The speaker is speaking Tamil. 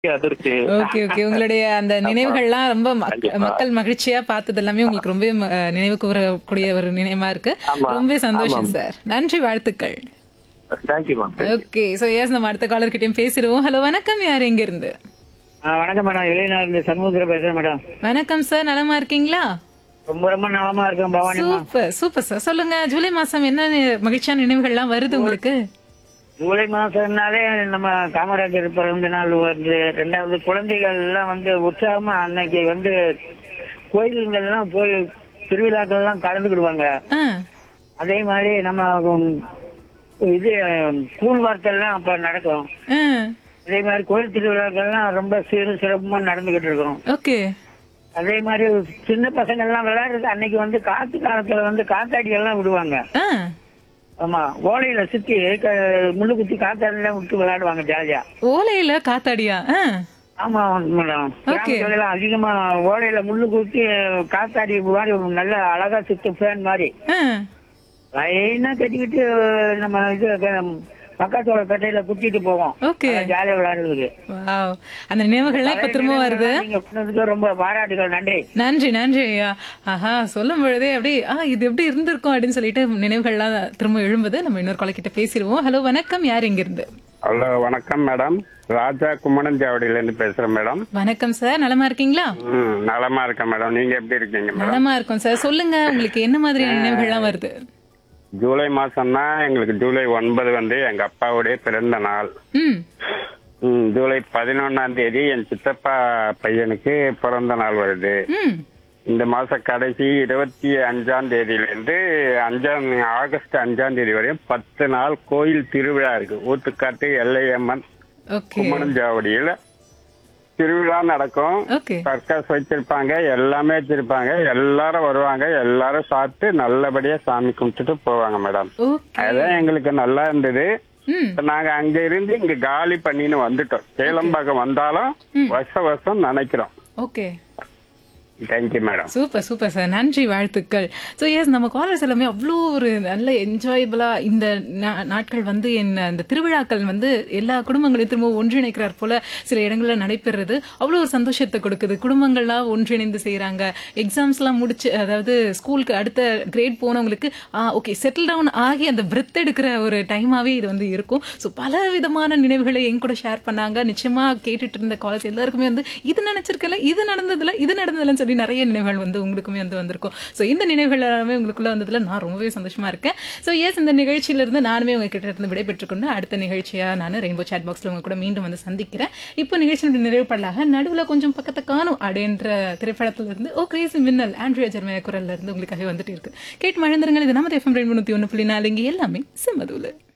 அதிர்ச்சி ஓகே ஓகே உங்களுடைய அந்த நினைவுகள்லாம் ரொம்ப மக்- கண்டிப்பா. மக்கள் மகிழ்ச்சியா பார்த்தது எல்லாமே உங்களுக்கு ரொம்ப நினைவு கூறக்கூடிய ஒரு நினைவா இருக்கு ஆமா. ரொம்ப சந்தோஷம் ஆமாம். சார் நன்றி வாழ்த்துக்கள் thank you ma'am okay so yes நம்ம அடுத்த காலர் கிட்டயும் பேசிடுவோம் ஹலோ வணக்கம் யார் எங்க இருந்து ஆ, வணக்கம் மேடம் இளைஞர் சண்முகத்தில் பேசுறேன் மேடம் வணக்கம் சார் நலமா இருக்கீங்களா ரொம்ப ரொம்ப நலமா இருக்கேன் பவானி சூப்பர் சூப்பர் சார் சொல்லுங்க ஜூலை மாசம் என்ன நி- மகிழ்ச்சியான நினைவுகள்லாம் வருது உங்களுக்கு ஜூலை மாசம்னாலே நம்ம காமராஜர் பிறந்த நாள் வருது ரெண்டாவது குழந்தைகள் எல்லாம் வந்து உற்சாகமா அன்னைக்கு வந்து கோயில்கள்லாம் போய் திருவிழாக்கள் எல்லாம் கலந்துக்கிடுவாங்க ஆ, அதே மாதிரி நம்ம உம், இது கூழ் வார்த்தைலாம் அப்ப நடக்கும் ஆ, அதே மாதிரி கோயில் திருவிழாக்கள்லாம் ரொம்ப சிறு சிறப்புமா நடந்துகிட்டு இருக்கும் ஓகே அதே மாதிரி சின்ன பசங்க எல்லாம் விளையாடுறது அன்னைக்கு வந்து காத்து காலத்துல வந்து காத்தாடி எல்லாம் விடுவாங்க ஆ, ஆமா ஓலையில சுத்தி க- முள்ளு குத்தி காத்தாடிலாம் விட்டு விளையாடுவாங்க ஜாலியா ஓலையில காத்தாடியா ஆ, ஆமா மேடம் கிராமத்துல எல்லாம் அதிகமா ஓலையில முள்ளு குத்தி காத்தாடி மாதிரி ஒரு நல்ல அழகா சுத்து ஃபேன் மாதிரி ஆ. லைனா கட்டிக்கிட்டு நம்ம இது க- பக்கத்தோட கட்டையில குத்திட்டு போவோம் ஓகே ஜாலியா விளையாடுறதுக்கு வாவ் அந்த நினைவுகள்லாம் இப்ப திரும்ப வருது நீங்க சொன்னதுக்கு ரொம்ப பாராட்டுகள் நன்றி நன்றி நன்றி ஐயா ஆஹா சொல்லும் பொழுதே அப்படி ஆ இது எப்படி இருந்திருக்கும் அப்படின்னு சொல்லிட்டு நினைவுகள்லாம் திரும்ப எழும்புது நம்ம இன்னொரு கொலைக்கிட்ட பேசிடுவோம் ஹலோ வணக்கம் யார் இங்க இருந்து ஹலோ வணக்கம் மேடம் ராஜா கும்மணஞ்சாவடியில இருந்து பேசுறேன் மேடம் வணக்கம் சார் நலமா இருக்கீங்களா ம் நலமா இருக்கேன் மேடம் நீங்க எப்படி இருக்கீங்க மேடம் நலமா இருக்கும் சார் சொல்லுங்க உங்களுக்கு என்ன மாதிரியான நினைவுகள்லாம் வருது ஜூலை மாசம்னா எங்களுக்கு ஜூலை ஒன்பது வந்து எங்க அப்பாவுடைய பிறந்த நாள் ம் ம், ஜூலை பதினொன்னாம் தேதி என் சித்தப்பா பையனுக்கு பிறந்த நாள் வருது ம் இந்த மாச கடைசி இருபத்தி அஞ்சாம் தேதியில இருந்து அஞ்சாம் ஆகஸ்ட் அஞ்சாம் தேதி வரையும் பத்து நாள் கோயில் திருவிழா இருக்கு ஊத்துக்காட்டு எல்லையம்மன் ஓகே கும்மணஞ்சாவடியில திருவிழா நடக்கும் ஓகே சர்க்கஸ் வச்சிருப்பாங்க எல்லாமே வச்சிருப்பாங்க எல்லாரும் வருவாங்க எல்லாரும் சாப்பிட்டு நல்லபடியா சாமி கும்பிட்டுட்டு போவாங்க மேடம் ஓகே அதான் எங்களுக்கு நல்லா இருந்தது ம் இப்ப நாங்க அங்க இருந்து இங்க காலி பண்ணின்னு வந்துட்டோம் சேலம்பாக்கம் வந்தாலும் வருஷ வருஷம் நினைக்கிறோம் okay thank you madam super super sir நன்றி வாழ்த்துக்கள் ஸோ எஸ் நம்ம காலர்ஸ் எல்லாமே அவ்வளோ ஒரு நல்ல என்ஜாயபிளா இந்த நா- நாட்கள் வந்து என் அந்த திருவிழாக்கள் வந்து எல்லா குடும்பங்களையும் திரும்ப ஒன்றிணைக்கிறார் போல சில இடங்கள்ல நடைபெறுறது அவ்வளோ ஒரு சந்தோஷத்தை கொடுக்குது குடும்பங்கள்லாம் ஒன்றிணைந்து செய்றாங்க எக்ஸாம்ஸ்லாம் முடிச்சு அதாவது ஸ்கூலுக்கு அடுத்த கிரேட் போனவங்களுக்கு ஓகே செட்டில் டவுன் ஆகி அந்த பிரெத் எடுக்கிற ஒரு டைமாவே இது வந்து இருக்கும் ஸோ பல விதமான நினைவுகளை என் கூட ஷேர் பண்ணாங்க நிச்சயமா கேட்டுட்டு இருந்த காலேஜ் எல்லாருக்குமே வந்து இது நினைச்சிருக்கல இது நடந்ததுல இது நடந்ததுலன்னு சொல்லி நிறைய நினைவுகள் வந்து உங்களுக்குமே வந்து வந்திருக்கும் ஸோ இந்த நினைவுகள் எல்லாமே உங்களுக்குள்ள வந்ததுல நான் ரொம்பவே சந்தோஷமா இருக்கேன் ஸோ எஸ் இந்த நிகழ்ச்சியில இருந்து நானுமே உங்ககிட்ட இருந்து விடைபெற்றுக்கொண்டு அடுத்த நிகழ்ச்சியா நான் ரெயின்போ சாட் பாக்ஸ்ல உங்க கூட மீண்டும் வந்து சந்திக்கிறேன் இப்போ நிகழ்ச்சியோட நிறைவு பண்ணலாக நடுவுல கொஞ்சம் பக்கத்தை காணும் அப்படின்ற திரைப்படத்துல இருந்து ஓ கிரேசி மின்னல் ஆண்ட்ரியா ஜெர்மையா குரல்ல இருந்து உங்களுக்காக வந்துட்டு இருக்கு கேட்டு மழந்துருங்கள் இது நம்ம எஃப்எம் ரெண்டு ஒன்று புள்ளி நாலு இங்கே எல்லாமே சிம்மதூல